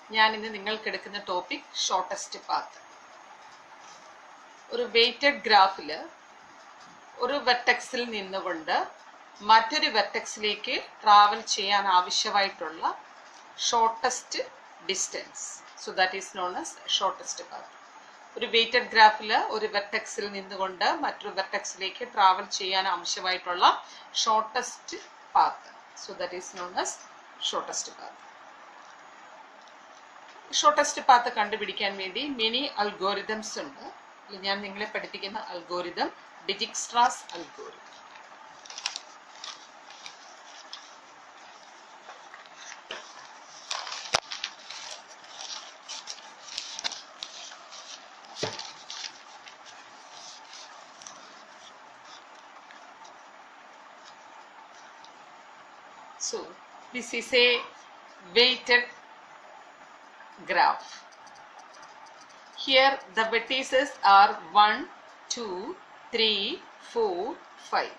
ഞാൻ ഇന്ന് നിങ്ങൾക്ക് എടുക്കുന്ന ടോപ്പിക് ഷോർട്ടസ്റ്റ് പാത്ത് ഒരു വെയ്റ്റഡ് ഗ്രാഫിൽ ഒരു വെർട്ടെക്സിൽ നിന്നുകൊണ്ട് മറ്റൊരു വെർട്ടെക്സിലേക്ക് ട്രാവൽ ചെയ്യാൻ ആവശ്യമായിട്ടുള്ള shortest distance so that is known as shortest path ഒരു വെയ്റ്റഡ് ഗ്രാഫിൽ ഒരു വെർട്ടെക്സിൽ നിന്നുകൊണ്ട് മറ്റൊരു വെർട്ടെക്സിലേക്ക് ട്രാവൽ ചെയ്യാൻ ആവശ്യമായിട്ടുള്ള shortest path so that is known as shortest path shortest path കണ്ടുപിടിക്കാൻ വേണ്ടി മെനി അൽഗോരിതംസ് ഉണ്ട് ഇതിൽ ഞാൻ നിങ്ങളെ പഠിപ്പിക്കുന്ന algorithm Dijkstra's algorithm So this is a weighted graph. Here the vertices are 1, 2, 3, 4, 5.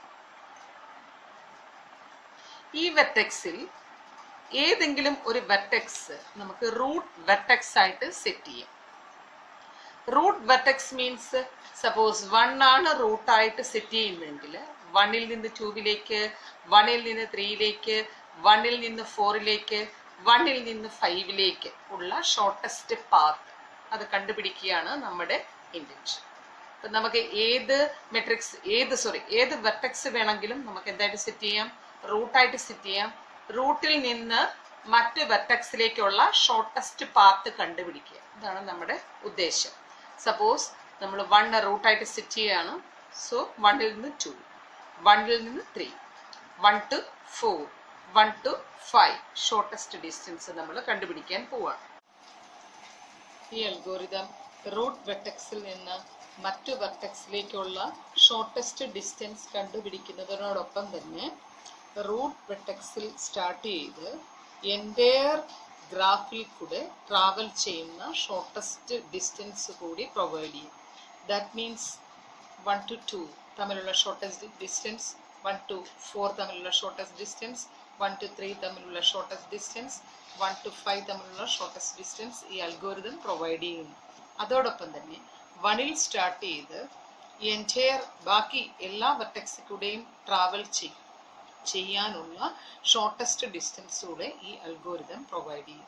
ഈ വെർട്ടെക്സിൽ ഏതെങ്കിലും ഒരു വെർട്ടെക്സ് നമുക്ക് റൂട്ട് വെർട്ടെക്സ് ആയിട്ട് സെറ്റ് ചെയ്യാം root vertex means suppose one ആണ് റൂട്ടായിട്ട് സെറ്റ് ചെയ്യുന്നതെങ്കിൽ വണ്ണിൽ നിന്ന് ടൂവിലേക്ക് വണ്ണിൽ നിന്ന് ത്രീയിലേക്ക് വണ്ണിൽ നിന്ന് ഫോറിലേക്ക് വണ്ണിൽ നിന്ന് ഫൈവിലേക്ക് ഉള്ള ഷോർട്ടസ്റ്റ് പാത്ത് അത് കണ്ടുപിടിക്കുകയാണ് നമ്മുടെ ഇൻറ്റൻഷൻ അപ്പം നമുക്ക് ഏത് മെട്രിക്സ് ഏത് സോറി ഏത് വെർട്ടെക്സ് വേണമെങ്കിലും നമുക്ക് എന്തായിട്ട് സെറ്റ് ചെയ്യാം റൂട്ടായിട്ട് സെറ്റ് ചെയ്യാം റൂട്ടിൽ നിന്ന് മറ്റ് വെർട്ടെക്സിലേക്കുള്ള ഷോർട്ടസ്റ്റ് പാത്ത് കണ്ടുപിടിക്കുക ഇതാണ് നമ്മുടെ ഉദ്ദേശം സപ്പോസ് നമ്മൾ വൺ റൂട്ടായിട്ട് സെറ്റ് ചെയ്യുകയാണ് സോ വണ്ണിൽ നിന്ന് ടു വണ്ണിൽ നിന്ന് three one to four one to five shortest distance നമ്മൾ കണ്ടുപിടിക്കാൻ പോവാണ് ഈ അൽഗോരിതം റൂട്ട് വെർട്ടെക്സിൽ നിന്ന് മറ്റു വെർട്ടെക്സിലേക്കുള്ള ഷോർട്ടസ്റ്റ് ഡിസ്റ്റൻസ് കണ്ടുപിടിക്കുന്നതിനോടൊപ്പം തന്നെ റൂട്ട് വെർട്ടെക്സിൽ സ്റ്റാർട്ട് ചെയ്ത് എൻ്റെയർ ഗ്രാഫിൽ കൂടെ ട്രാവൽ ചെയ്യുന്ന ഷോർട്ടസ്റ്റ് ഡിസ്റ്റൻസ് കൂടി പ്രൊവൈഡ് ചെയ്യും that means one to two തമ്മിലുള്ള shortest distance one to four തമ്മിലുള്ള shortest distance one to three തമ്മിലുള്ള shortest distance one to five തമ്മിലുള്ള ഷോർട്ടസ്റ്റ് ഡിസ്റ്റൻസ് ഈ അൽഗോരിതം പ്രൊവൈഡ് ചെയ്യുന്നു അതോടൊപ്പം തന്നെ വണിൽ സ്റ്റാർട്ട് ചെയ്ത് എൻറ്റയർ ബാക്കി എല്ലാ വെർട്ടെക്സിൽ കൂടെയും ട്രാവൽ ചെയ്യും ചെയ്യാനുള്ള ഷോർട്ടസ്റ്റ് ഡിസ്റ്റൻസ് കൂടെ ഈ അൽഗോരിതം പ്രൊവൈഡ് ചെയ്യും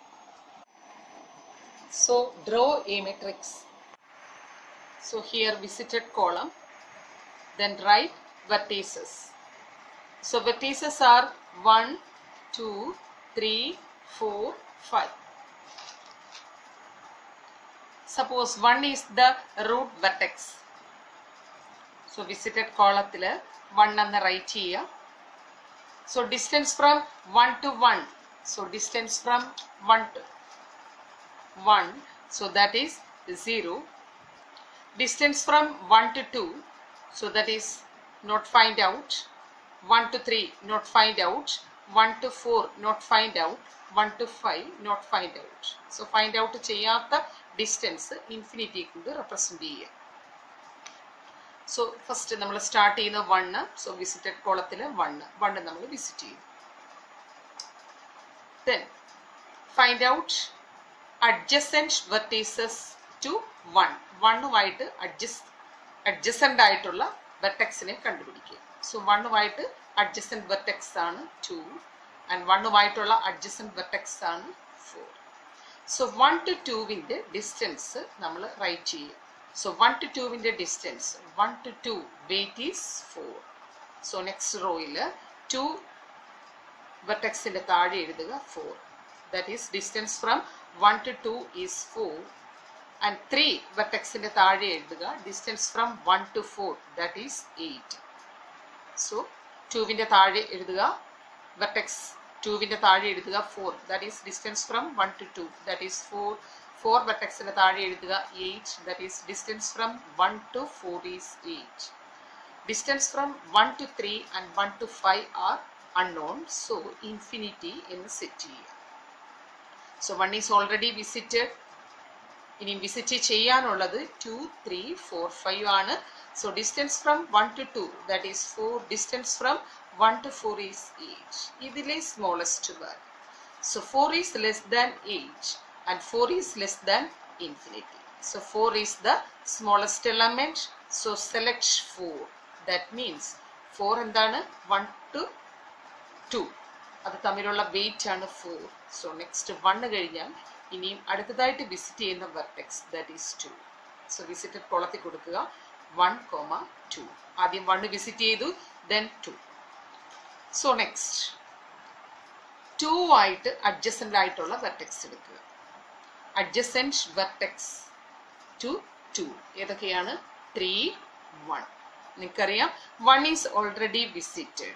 so draw a matrix so here visited column then write vertices. So vertices are 1, 2, 3, 4, 5. Suppose 1 is the root vertex. So visited column 1 എന്ന് റൈറ്റ് ചെയ്യുക so distance from one to one so distance from one to one so that is zero distance from one to two so that is not find out 1 to 3 not find out 1 to 4 not find out 1 to 5 not find out so find out ചെയ്യാത്ത distance infinity കൊണ്ട് represent ചെയ്യുക so first നമ്മൾ start ചെയ്യുന്ന one so visited കോളത്തിൽ one one നമ്മൾ visit ചെയ്യും then find out adjacent vertices to one വണ്ണുമായിട്ട് adjust adjacent ആയിട്ടുള്ള വെർട്ടെക്സിനെ കണ്ടുപിടിക്കുക സോ വണ്ണുമായിട്ട് അഡ്ജസൻറ്റ് വെർട്ടെക്സ് ആണ് ടു ആൻഡ് വണ്ണുമായിട്ടുള്ള അഡ്ജസൻറ്റ് വെർട്ടെക്സ് ആണ് ഫോർ സോ വൺ ടു ടുവിൻ്റെ ഡിസ്റ്റൻസ് നമ്മൾ റൈറ്റ് ചെയ്യുക സോ വൺ ടു ടുവിൻ്റെ distance one to two weight is four so next റോയിൽ to വെർട്ടെക്സിൻ്റെ താഴെ എഴുതുക four that is distance from one to two is four and three വെർട്ടെക്സിന്റെ താഴെ എഴുതുക distance from one to four that is eight so ടുവിന്റെ താഴെ എഴുതുക vertex ടുവിന്റെ താഴെ എഴുതുക four that is distance from one to two that is four four വെർട്ടെക്സിന്റെ താഴെ എഴുതുക eight that is distance from one to four is eight distance from one to three and one to five R unknown so infinity എന്ന് set ചെയ്യുക so one is already visited ഇനി visit ചെയ്യാനുള്ളത് two three four five ആണ് so distance from one to two that is four distance from one to four is eight ഇതിലെ smallest value So 4 is less than 8 and 4 is less than infinity. So 4 is the smallest element. So select 4. That means 4 എന്താണ് 1 to 2. അത് തമ്മിലുള്ള wait ആണ് 4. So next 1 കഴിഞ്ഞാൽ ഇനിയും അടുത്തതായിട്ട് visit ചെയ്യുന്ന vertex that is 2. So visited കോളത്തിൽ കൊടുക്കുക 1 കോമ 2. ആദ്യം 1 വിസിറ്റ് ചെയ്തു ദെൻ 2. സോ നെക്സ്റ്റ് 2 ആയിട്ട് അഡ്ജസൻ്റ് ആയിട്ടുള്ള വെർട്ടെക്സ് എടുക്കുക അഡ്ജസൻറ്റ് വെർട്ടെക്സ് ടു ടു ഏതൊക്കെയാണ് ത്രീ വൺ നിങ്ങൾക്കറിയാം one is already visited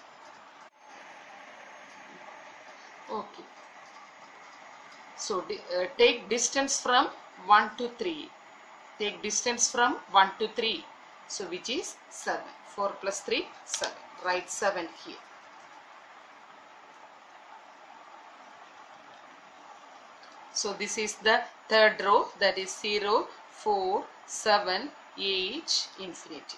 okay so take distance from one to three take distance from one to three so which is seven four plus three seven right seven here So this is the third row that is 0, 4, 7, 8, infinity.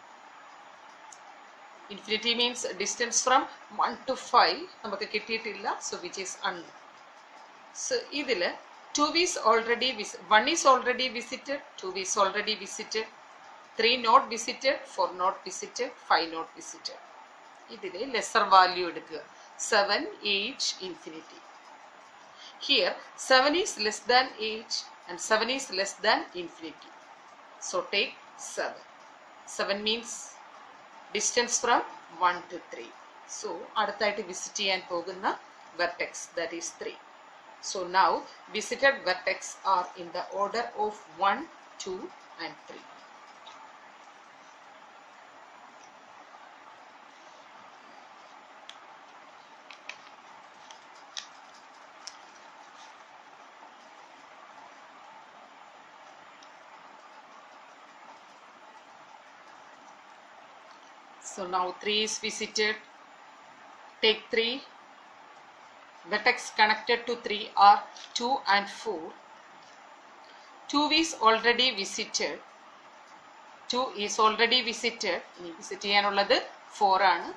Infinity means distance from 1 to 5 നമുക്ക് കിട്ടിയിട്ടില്ല so which is unknown. So ഇതിൽ 2 is already, 1 is already visited, 2 is already visited, 3 not visited, 4 not visited, 5 not visited. ഇതിൽ lesser value എടുക്കുക 7, 8, infinity. Here 7 is less than 8 and 7 is less than infinity. So take 7. 7 means distance from 1 to 3. So അടുത്തായിട്ട് visit ചെയ്യാൻ പോകുന്ന vertex that is 3. So now visited vertex are in the order of 1, 2 and 3. So now 3 is visited. Take 3. Vertex connected to 3 are 2 and 4. 2 is already visited. 2 is already visited. ഇനി visit ചെയ്യാനുള്ളത് 4 ആണ്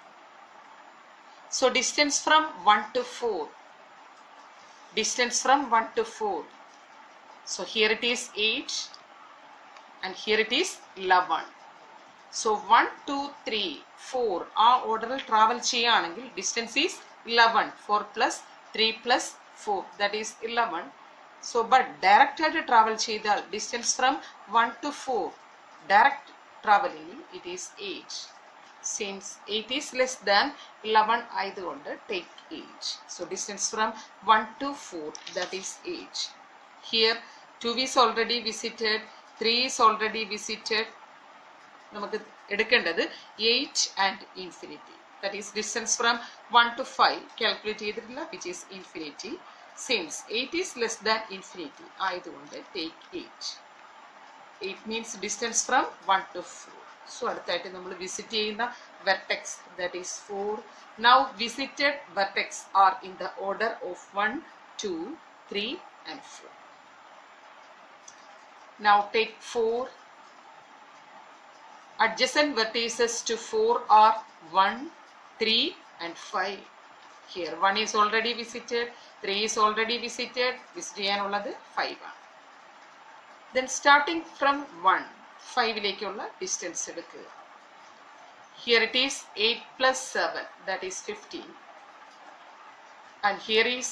So distance from 1 to 4. Distance from 1 to 4. So here it is 8 and here it is 11. So one to three four ആ ഓർഡറിൽ travel ചെയ്യുകയാണെങ്കിൽ distance is eleven four plus three plus four that is eleven so but direct ആയിട്ട് travel ചെയ്താൽ distance from one to four direct travelling it is eight since eight is less than eleven ആയതുകൊണ്ട് take eight so distance from one to four that is eight here two is already visited three is already visited നമുക്ക് എടുക്കേണ്ടത് eight and infinity that is distance from one to five calculate ചെയ്തിട്ടില്ല which is infinity since eight is less than infinity ആയതുകൊണ്ട് take eight eight means distance from one to four so അടുത്തായിട്ട് നമ്മൾ visit ചെയ്യുന്ന vertex that is four now visited vertex are in the order of one to three and four now take four adjacent vertices to 4 are 1, 3 and 5. Here 1 is already visited, 3 is already visited, visit ചെയ്യാനുള്ളത് 5 ആണ്. Then starting from 1, 5 ലേക്കുള്ള distance എടുക്കുക. Here it is 8 plus 7, that is 15. And here is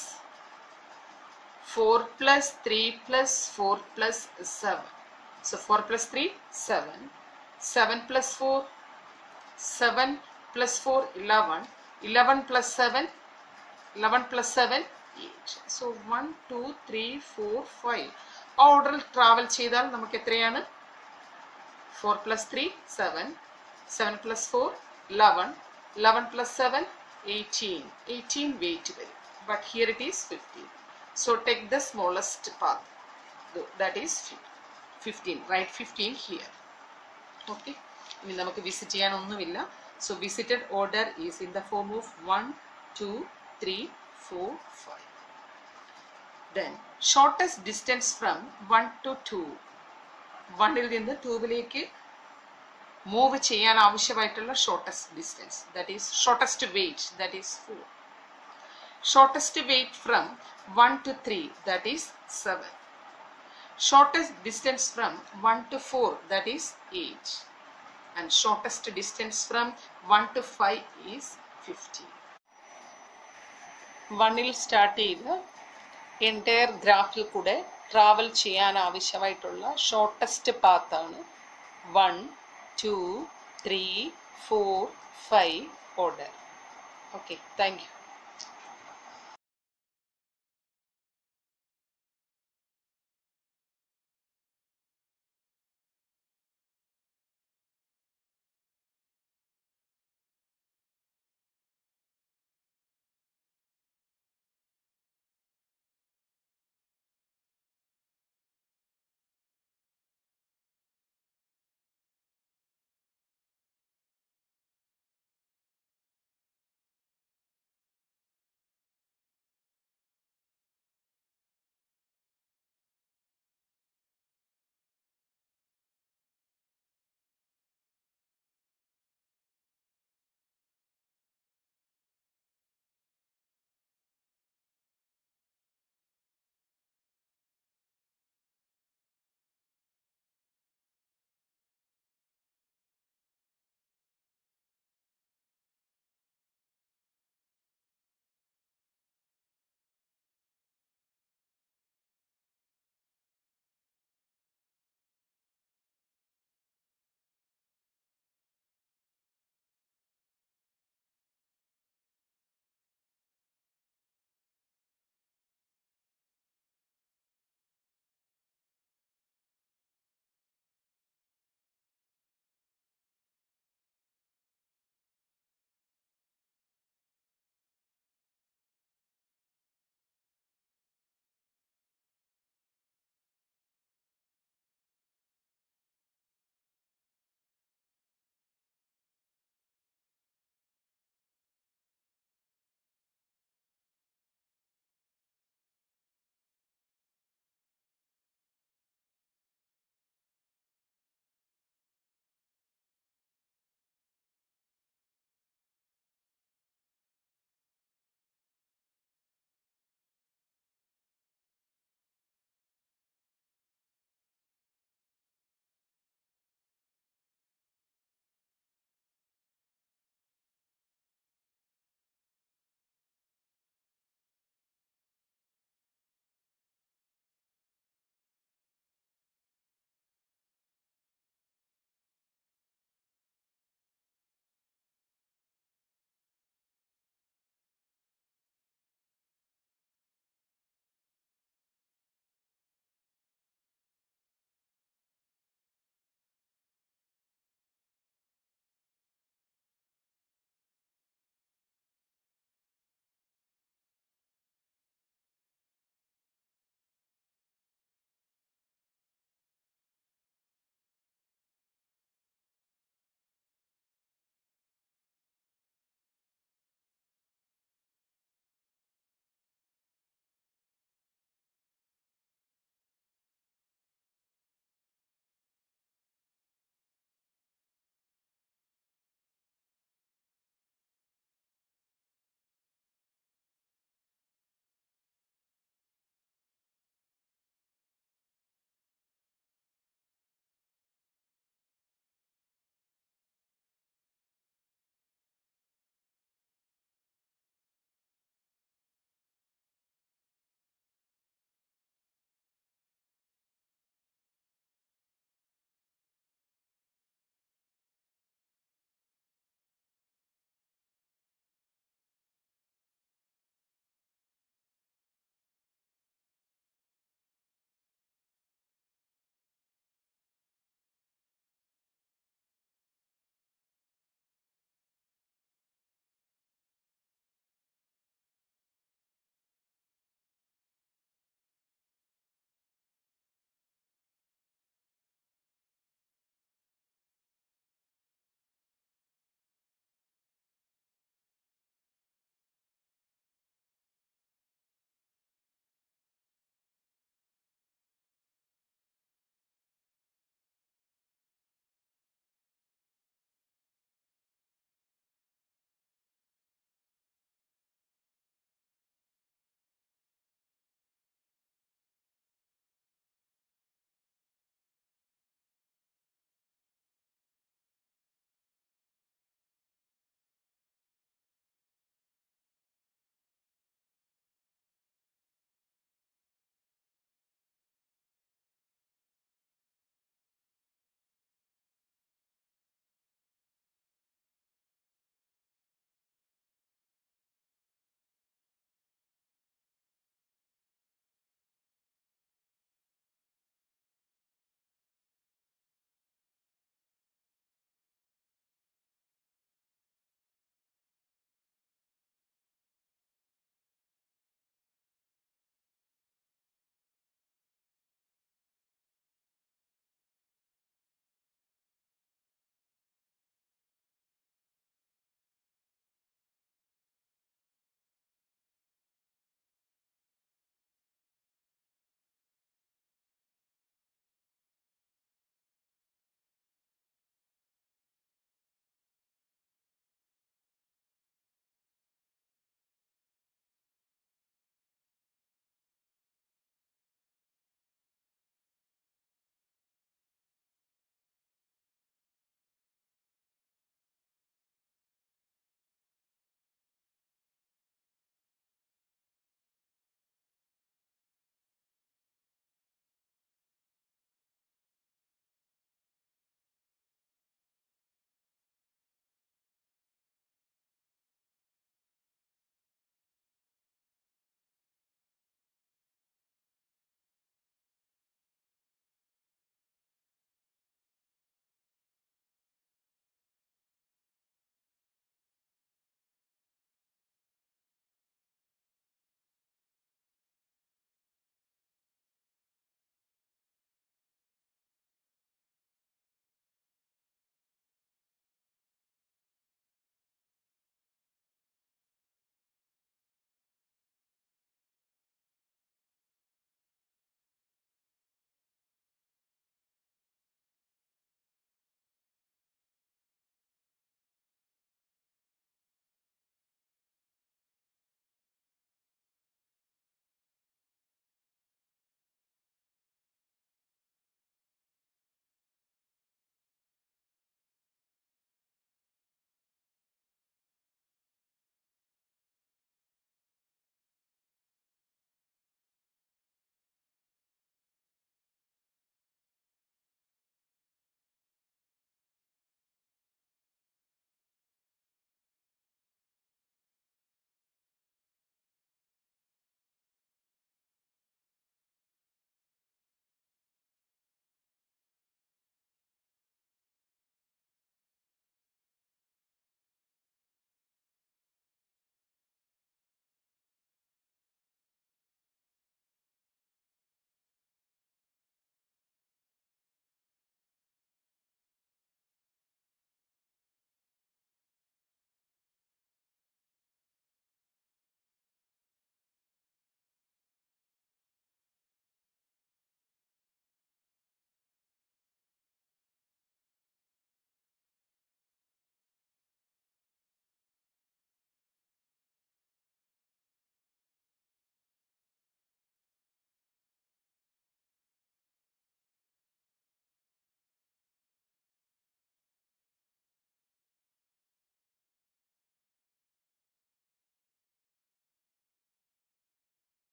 4 plus 3 plus 4 plus 7. So 4 plus 3, 7. 7 plus 4, 7 plus 4, 11. 11 plus 7, 11 plus 7, 8. So 1, 2, 3, 4, 5. ആ ഓർഡറിൽ travel ചെയ്താൽ നമുക്ക് എത്രയാണ് four plus three seven seven plus four eleven eleven plus seven eighteen eighteen weight വരും but here it is fifteen so take the smallest path that is fifteen right fifteen here okay ഇനി നമുക്ക് visit ചെയ്യാനൊന്നുമില്ല so visited order is in the form of one to three four five then shortest distance from one to two വണ്ണിൽ നിന്ന് ടൂവിലേക്ക് move ചെയ്യാൻ ആവശ്യമായിട്ടുള്ള shortest distance that is shortest weight that is four shortest weight from one to three that is seven shortest distance from 1 to 4 that is 8 and shortest distance from 1 to 5 is 50 വണ്ണിൽ start ചെയ്ത് entire ഗ്രാഫിൽ കൂടെ travel ചെയ്യാൻ ആവശ്യമായിട്ടുള്ള shortest പാത്താണ് one to three four five order okay thank U